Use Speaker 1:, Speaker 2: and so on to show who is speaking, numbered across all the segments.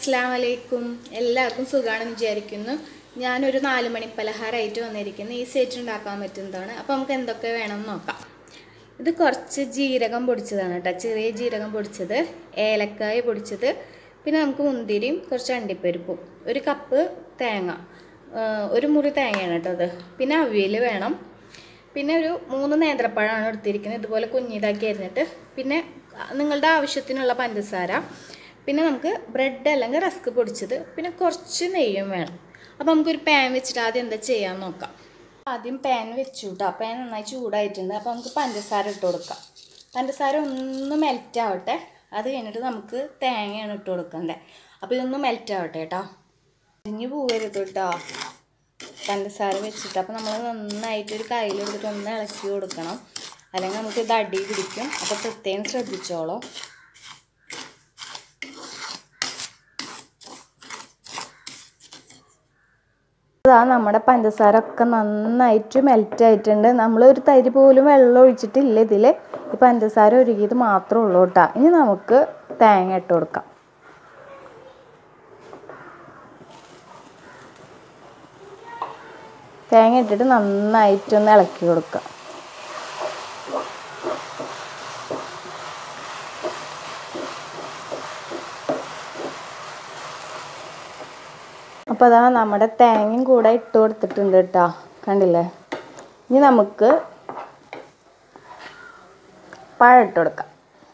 Speaker 1: അസ്സാം വലൈക്കും എല്ലാവർക്കും സുഖമാണെന്ന് വിചാരിക്കുന്നു ഞാനൊരു നാല് മണി പലഹാരമായിട്ട് വന്നിരിക്കുന്നു ഈസി ആയിട്ട് ഉണ്ടാക്കാൻ പറ്റുന്നതാണ് അപ്പോൾ നമുക്ക് എന്തൊക്കെ വേണമെന്ന് നോക്കാം ഇത് കുറച്ച് ജീരകം പൊടിച്ചതാണ് കേട്ടോ ചെറിയ ജീരകം പൊടിച്ചത് ഏലക്കായ പൊടിച്ചത് പിന്നെ നമുക്ക് മുന്തിരിയും കുറച്ച് അണ്ടിപ്പരിപ്പും ഒരു കപ്പ് തേങ്ങ ആ, ഒരു മുറി തേങ്ങയാണ് കേട്ടോ അത് പിന്നെ അവിയൽ വേണം പിന്നെ ഒരു മൂന്ന് നേന്ത്രപ്പഴമാണ് എടുത്തിരിക്കുന്നത് ഇതുപോലെ കുഞ്ഞിതാക്കി അരിഞ്ഞിട്ട് പിന്നെ നിങ്ങളുടെ ആവശ്യത്തിനുള്ള പഞ്ചസാര പിന്നെ നമുക്ക് ബ്രെഡ് അല്ലെങ്കിൽ റസ്ക് പൊടിച്ചത് പിന്നെ കുറച്ച് നെയ്യും വേണം അപ്പോൾ നമുക്കൊരു പാൻ വെച്ചിട്ട് ആദ്യം എന്താ ചെയ്യാൻ നോക്കാം ആദ്യം പാൻ വെച്ചു കേട്ടോ പാൻ നന്നായി ചൂടായിട്ടുണ്ട് അപ്പോൾ നമുക്ക് പഞ്ചസാര ഇട്ട് കൊടുക്കാം പഞ്ചസാര ഒന്ന് മെൽറ്റ് ആവട്ടെ അത് കഴിഞ്ഞിട്ട് നമുക്ക് തേങ്ങയാണ് ഇട്ട് കൊടുക്കണ്ടേ അപ്പോൾ ഇതൊന്ന് മെൽറ്റ് ആവട്ടെ കേട്ടോ അരിഞ്ഞു പോകരുത് കേട്ടോ പഞ്ചസാര വെച്ചിട്ട് അപ്പോൾ നമ്മൾ നന്നായിട്ട് ഒരു കയ്യിലെടുത്തിട്ട് ഒന്ന് ഇളക്കി കൊടുക്കണം അല്ലെങ്കിൽ നമുക്ക് ഇത് അടി പിടിക്കും അപ്പോൾ പ്രത്യേകം ശ്രദ്ധിച്ചോളൂ അതാ നമ്മുടെ പഞ്ചസാര ഒക്കെ നന്നായിട്ട് മെൽറ്റ് ആയിട്ടുണ്ട് നമ്മൾ ഒരു തരി പോലും വെള്ളം ഒഴിച്ചിട്ടില്ല ഇതിൽ ഈ പഞ്ചസാര ഒരുക്കിയത് മാത്രമേ ഉള്ളൂ കേട്ടോ ഇനി നമുക്ക് തേങ്ങ ഇട്ട് കൊടുക്കാം തേങ്ങ ഇട്ടിട്ട് നന്നായിട്ടൊന്ന് ഇളക്കി കൊടുക്കുക അപ്പോൾ അതാ നമ്മുടെ തേങ്ങയും കൂടെ ഇട്ട് കൊടുത്തിട്ടുണ്ട് കേട്ടോ കണ്ടില്ലേ ഇനി നമുക്ക് പഴം ഇട്ട് കൊടുക്കാം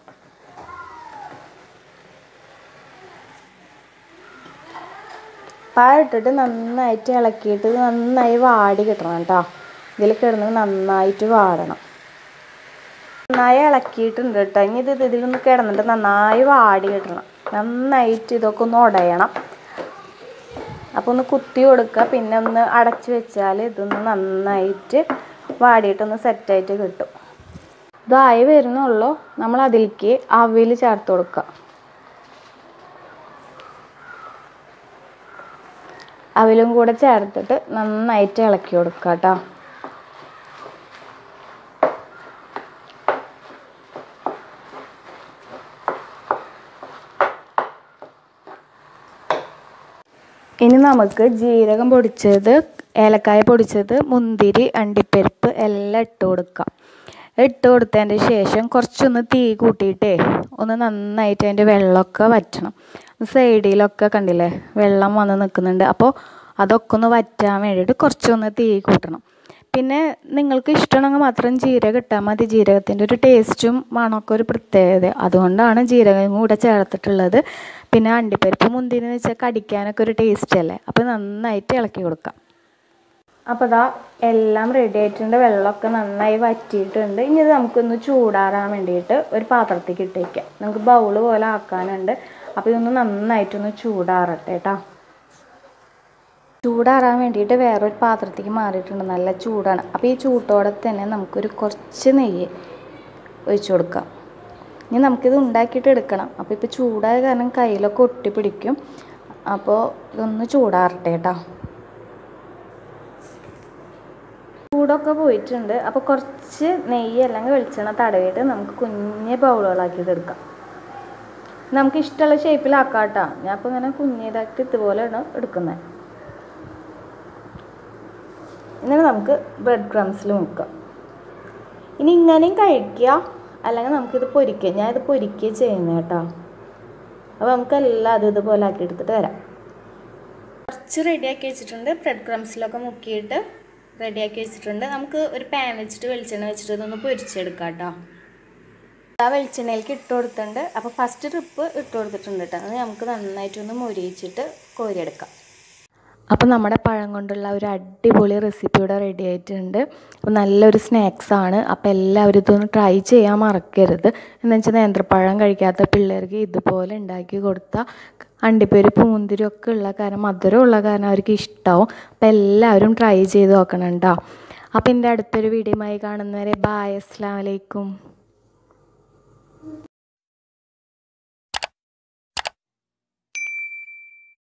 Speaker 1: പഴം ഇട്ടിട്ട് നന്നായിട്ട് ഇളക്കിയിട്ട് ഇത് നന്നായി വാടി കിട്ടണം കേട്ടോ ഇതിൽ കിടന്ന് നന്നായിട്ട് വാടണം നന്നായി ഇളക്കിയിട്ടുണ്ട് കേട്ടോ ഇനി ഇത് ഇതിലൊന്ന് കിടന്നിട്ട് നന്നായി വാടി കിട്ടണം നന്നായിട്ട് ഇതൊക്കെ ഒന്ന് ഉടയണം അപ്പോൾ ഒന്ന് കുത്തി കൊടുക്കുക പിന്നെ ഒന്ന് അടച്ച് വെച്ചാൽ ഇതൊന്ന് നന്നായിട്ട് വാടിയിട്ടൊന്ന് സെറ്റായിട്ട് കിട്ടും ഇതായി വരുന്നുള്ളൂ നമ്മൾ അതിലേക്ക് അവിൽ ചേർത്ത് കൊടുക്കുക അവിലും കൂടെ ചേർത്തിട്ട് നന്നായിട്ട് ഇളക്കി കൊടുക്കുക കേട്ടോ ഇനി നമുക്ക് ജീരകം പൊടിച്ചത് ഏലക്കായ പൊടിച്ചത് മുന്തിരി അണ്ടിപ്പരിപ്പ് എല്ലാം ഇട്ട് കൊടുക്കാം ഇട്ട് കൊടുത്തതിൻ്റെ ശേഷം കുറച്ചൊന്ന് തീ കൂട്ടിയിട്ടേ ഒന്ന് നന്നായിട്ട് അതിൻ്റെ വെള്ളമൊക്കെ വറ്റണം സൈഡിലൊക്കെ കണ്ടില്ലേ വെള്ളം വന്ന് നിൽക്കുന്നുണ്ട് അപ്പോൾ അതൊക്കെ ഒന്ന് വറ്റാൻ വേണ്ടിയിട്ട് കുറച്ചൊന്ന് തീ കൂട്ടണം പിന്നെ നിങ്ങൾക്ക് ഇഷ്ടമാണെങ്കിൽ മാത്രം ജീരകം ഇട്ടാൽ മതി ജീരകത്തിൻ്റെ ഒരു ടേസ്റ്റും മണമൊക്കെ ഒരു പ്രത്യേകത അതുകൊണ്ടാണ് ജീരകം കൂടെ ചേർത്തിട്ടുള്ളത് പിന്നെ അണ്ടിപ്പരിപ്പ് മുന്തിരി എന്ന് വെച്ചാൽ കടിക്കാനൊക്കെ ഒരു ടേസ്റ്റ് അല്ലേ അപ്പോൾ നന്നായിട്ട് ഇളക്കി കൊടുക്കാം അപ്പോൾ ഇതാ എല്ലാം റെഡി ആയിട്ടുണ്ട് വെള്ളമൊക്കെ നന്നായി വറ്റിയിട്ടുണ്ട് ഇനി ഇത് നമുക്കൊന്ന് ചൂടാറാൻ വേണ്ടിയിട്ട് ഒരു പാത്രത്തേക്ക് ഇട്ട് വയ്ക്കാം നമുക്ക് ബൗള് പോലെ ആക്കാനുണ്ട് അപ്പോൾ ഇതൊന്ന് നന്നായിട്ടൊന്ന് ചൂടാറട്ടെ കേട്ടോ ചൂടാറാൻ വേണ്ടിയിട്ട് വേറൊരു പാത്രത്തേക്ക് മാറിയിട്ടുണ്ട് നല്ല ചൂടാണ് അപ്പോൾ ഈ ചൂട്ടോടെ തന്നെ നമുക്കൊരു കുറച്ച് നെയ്യ് ഒഴിച്ചു കൊടുക്കാം ഇനി നമുക്കിത് ഉണ്ടാക്കിയിട്ട് എടുക്കണം അപ്പോൾ ഇപ്പോൾ ചൂടായ കാരണം കയ്യിലൊക്കെ ഒട്ടി പിടിക്കും അപ്പോൾ ഇതൊന്ന് ചൂടാറട്ടെ കേട്ടോ ചൂടൊക്കെ പോയിട്ടുണ്ട് അപ്പോൾ കുറച്ച് നെയ്യ് അല്ലെങ്കിൽ വെളിച്ചെണ്ണ തടവിയിട്ട് നമുക്ക് കുഞ്ഞ് ബൗളുകളാക്കിയിട്ട് എടുക്കാം നമുക്ക് ഇഷ്ടമുള്ള ഷേപ്പിലാക്കാം കേട്ടോ ഞാൻ അപ്പോൾ ഇങ്ങനെ കുഞ്ഞിതാക്കി ഇതുപോലെയാണ് എടുക്കുന്നത് എന്നിട്ട് നമുക്ക് ബ്രെഡ് ക്രംസിൽ മുക്കാം ഇനി ഇങ്ങനെയും കഴിക്കുക അല്ലെങ്കിൽ നമുക്കിത് പൊരിക്കുക ഞാനിത് പൊരിക്കുക ചെയ്യുന്നത് കേട്ടോ അപ്പോൾ നമുക്ക് എല്ലാം അത് ഇതുപോലെ ആക്കി എടുത്തിട്ട് വരാം കുറച്ച് റെഡിയാക്കി വെച്ചിട്ടുണ്ട് ബ്രെഡ് ക്രംസിലൊക്കെ മുക്കിയിട്ട് റെഡിയാക്കി വെച്ചിട്ടുണ്ട് നമുക്ക് ഒരു പാൻ വെച്ചിട്ട് വെളിച്ചെണ്ണ വെച്ചിട്ട് ഇതൊന്ന് പൊരിച്ചെടുക്കാം കേട്ടോ ആ വെളിച്ചെണ്ണയിലേക്ക് ഇട്ട് കൊടുത്തിട്ടുണ്ട് അപ്പോൾ ഫസ്റ്റ് ട്രിപ്പ് ഇട്ട് കൊടുത്തിട്ടുണ്ട് കേട്ടോ അത് നമുക്ക് നന്നായിട്ടൊന്ന് മൊരിയിച്ചിട്ട് കോരിയെടുക്കാം അപ്പോൾ നമ്മുടെ പഴം കൊണ്ടുള്ള ഒരു അടിപൊളി റെസിപ്പി ഇവിടെ റെഡി ആയിട്ടുണ്ട് അപ്പോൾ നല്ലൊരു സ്നാക്സ് ആണ് അപ്പോൾ എല്ലാവരും ഇതൊന്ന് ട്രൈ ചെയ്യാൻ മറക്കരുത് എന്ന് വെച്ചാൽ നേന്ത്രപ്പഴം കഴിക്കാത്ത പിള്ളേർക്ക് ഇതുപോലെ ഉണ്ടാക്കി കൊടുത്താൽ അണ്ടിപ്പരിപ്പ് മുന്തിരി ഒക്കെ ഉള്ള കാരണം മധുരം ഉള്ള കാരണം അവർക്ക് ഇഷ്ടമാവും അപ്പോൾ എല്ലാവരും ട്രൈ ചെയ്ത് നോക്കണം കേട്ടോ അപ്പോൾ എൻ്റെ അടുത്തൊരു വീഡിയോയുമായി കാണുന്നവരെ ബായ് അസ്സാം വലൈക്കും